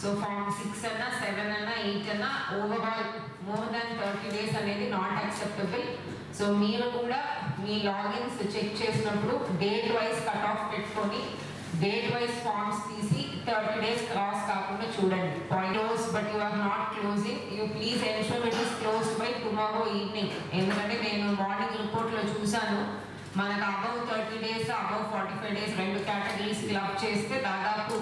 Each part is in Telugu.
సో ఫామ్ సిక్స్ అన్నా సెవెన్ అన్నా ఎయిట్ అన్నా overall more than thirty days అనేది నాట్ యాక్సెప్టబుల్ సో మీరు కూడా మీ లాగిన్స్ చెక్ చేసినప్పుడు డేట్ వైజ్ కట్ ఆఫ్ పెట్టుకొని డేట్ వైజ్ ఫార్మ్స్ తీసి థర్టీ డేస్ క్రాస్ కాకుండా చూడండి close but you are not closing you please ensure it is close by tomorrow evening ఎందుకంటే నేను మార్నింగ్ రిపోర్ట్లో చూశాను మనకు above thirty days above forty five days రెండు కేటగిరీస్ క్లబ్ చేస్తే దాదాపు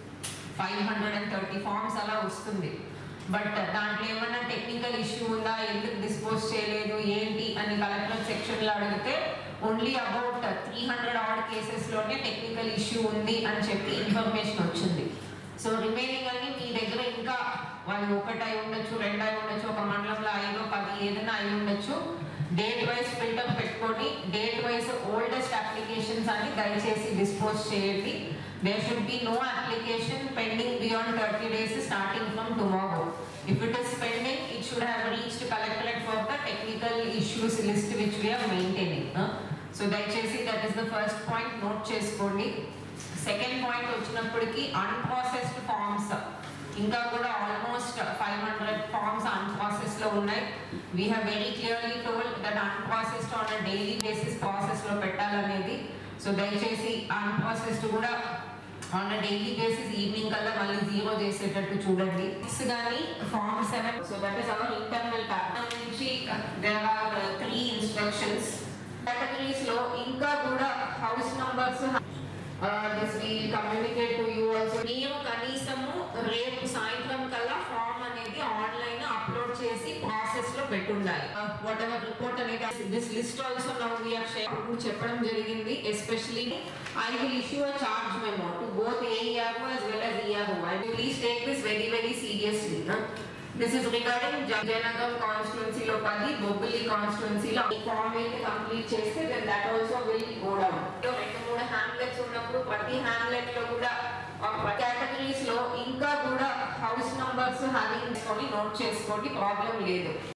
five hundred and thirty forms అలా వస్తుంది బట్ దాంట్లో ఏమన్నా టెక్నికల్ ఇష్యూ ఉందా ఎందుకు డిస్పోజ్ చేయలేదు ఏంటి అని కలెక్టర్ సెక్షన్లో అడిగితే only about three hundred odd కేసెస్లోనే టెక్నికల్ ఇష్యూ ఉంది అని చెప్పి ఇన్ఫర్మేషన్ వచ్చింది సో రిమైనింగ్ అన్ని మీ దగ్గర ఇంకా వాళ్ళు ఒకటి అయి ఉండొచ్చు రెండు అయి ఉండొచ్చు ఒక మండలంలో ఐదో పది ఏదైనా అయి ఉండొచ్చు డేట్ వైజ్ ఫిల్టర్ పెట్టుకొని డేట్ వైజ్ ఓల్డెస్ట్ అప్లికేషన్స్ అని దయచేసి డిస్పోజ్ చేయండి there should be no application pending beyond thirty days starting from tomorrow if it is pending it should have reached collectorate for the technical issues list which we are maintaining so దయచేసి that is the first point note చేసుకోండి సెకండ్ పాయింట్ వచ్చినప్పటికీ అన్ప్రాసెస్డ్ ఫార్మ్స్ ఇంకా కూడా almost five hundred forms unprocessed లో ఉన్నాయి we have very clearly told that unprocessed on daily basis process లో పెట్టాలనేది సో దయచేసి అన్ప్రాసెస్డ్ కూడా ఆన్ డైలీ బేసిస్ ఈవినింగ్ కల్లా మళ్ళీ జీరో చేసేటట్టు చూడండి సిక్స్ కానీ form seven so that is our internal pattern నుంచి there are three instructions categories లో ఇంకా కూడా house numbers this we communicate to you also మీరు కనీసము రేపు సాయంత్రం కల్లా ఫామ్ అనేది ఆన్లైన్ అప్లోడ్ చేసి ప్రాసెస్ లో పెట్టుండాలి వాట్ ఎవర్ రిపోర్ట్ అనేది this list also now we are share చెప్పడం జరిగింది especially I will issue a charge memo to both AERO as well as ERO I will please take this very very seriously huh? This is regarding Jayanagaram కాన్స్టిట్యున్సీలో పది బొబ్బిలి కాన్స్టిట్యున్సీలో ఈ ఫామ్ అయితే కంప్లీట్ చేస్తే then that also will go down రెండు మూడు హ్యామ్లెట్స్ ఉన్నప్పుడు ప్రతి హ్యామ్లెట్ లో కూడా కేటగిరీస్ లో ఇంకా కూడా హౌస్ నంబర్స్ హ్యావింగ్ నోట్ చేసుకోండి ప్రాబ్లం లేదు